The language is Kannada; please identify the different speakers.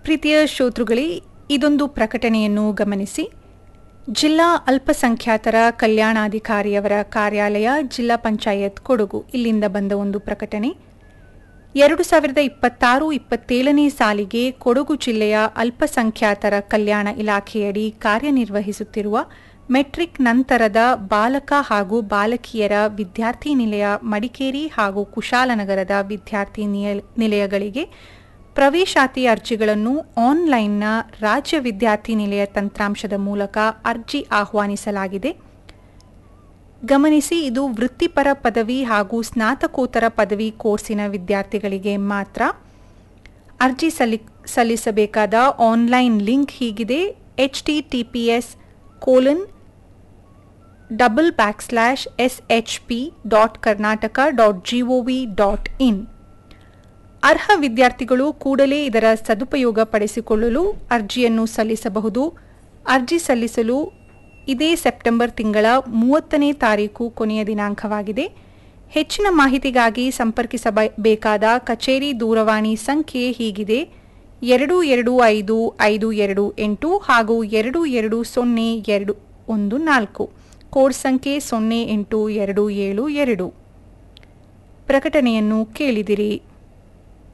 Speaker 1: ಪ್ರೀತಿಯ ಶ್ರೋತೃಗಳೇ ಇದೊಂದು ಪ್ರಕಟಣೆಯನ್ನು ಗಮನಿಸಿ ಜಿಲ್ಲಾ ಅಲ್ಪಸಂಖ್ಯಾತರ ಕಲ್ಯಾಣಾಧಿಕಾರಿಯವರ ಕಾರ್ಯಾಲಯ ಜಿಲ್ಲಾ ಪಂಚಾಯತ್ ಕೊಡಗು ಇಲ್ಲಿಂದ ಬಂದ ಒಂದು ಪ್ರಕಟಣೆ ಎರಡು ಸಾವಿರದ ಇಪ್ಪತ್ತಾರು ಇಪ್ಪತ್ತೇಳನೇ ಸಾಲಿಗೆ ಕೊಡಗು ಜಿಲ್ಲೆಯ ಅಲ್ಪಸಂಖ್ಯಾತರ ಕಲ್ಯಾಣ ಇಲಾಖೆಯಡಿ ಕಾರ್ಯನಿರ್ವಹಿಸುತ್ತಿರುವ ಮೆಟ್ರಿಕ್ ನಂತರದ ಬಾಲಕ ಹಾಗೂ ಬಾಲಕಿಯರ ವಿದ್ಯಾರ್ಥಿ ನಿಲಯ ಮಡಿಕೇರಿ ಹಾಗೂ ಕುಶಾಲನಗರದ ವಿದ್ಯಾರ್ಥಿ ನಿಯ- ನಿಲಯಗಳಿಗೆ ಪ್ರವೇಶಾತಿ ಅರ್ಜಿಗಳನ್ನು ಆನ್ಲೈನ್ನ ರಾಜ್ಯ ವಿದ್ಯಾರ್ಥಿ ನಿಲಯ ತಂತ್ರಾಂಶದ ಮೂಲಕ ಅರ್ಜಿ ಆಹ್ವಾನಿಸಲಾಗಿದೆ ಗಮನಿಸಿ ಇದು ವೃತ್ತಿಪರ ಪದವಿ ಹಾಗೂ ಸ್ನಾತಕೋತ್ತರ ಪದವಿ ಕೋರ್ಸಿನ ವಿದ್ಯಾರ್ಥಿಗಳಿಗೆ ಮಾತ್ರ ಅರ್ಜಿ ಸಲ್ಲಿ ಸಲ್ಲಿಸಬೇಕಾದ ಆನ್ಲೈನ್ ಲಿಂಕ್ ಹೀಗಿದೆ H T T P S colon double back slash S H P dot Karnataka dot G O V dot in ಅರ್ಹ ವಿದ್ಯಾರ್ಥಿಗಳು ಕೂಡಲೇ ಇದರ ಸದುಪಯೋಗ ಪಡಿಸಿಕೊಳ್ಳಲು ಅರ್ಜಿಯನ್ನು ಸಲ್ಲಿಸಬಹುದು ಅರ್ಜಿ ಸಲ್ಲಿಸಲು ಇದೇ ಸೆಪ್ಟೆಂಬರ್ ತಿಂಗಳ ಮೂವತ್ತನೇ ತಾರೀಕು ಕೊನೆಯ ದಿನಾಂಕವಾಗಿದೆ ಹೆಚ್ಚಿನ ಮಾಹಿತಿಗಾಗಿ ಸಂಪರ್ಕಿಸಬೇಕಾದ ಕಚೇರಿ ದೂರವಾಣಿ ಸಂಖ್ಯೆ ಹೀಗಿದೆ ಎರಡು ಎರಡು ಐದು ಐದು ಎರಡು ಎಂಟು ಹಾಗೂ ಎರಡು ಎರಡು ಸೊನ್ನೆ ಎರಡು ಒಂದು ನಾಲ್ಕು ಕೋಡ್ ಸಂಖ್ಯೆ ಸೊನ್ನೆ ಎಂಟು ಎರಡು ಏಳು ಎರಡು ಪ್ರಕಟಣೆಯನ್ನು ಕೇಳಿದಿರಿ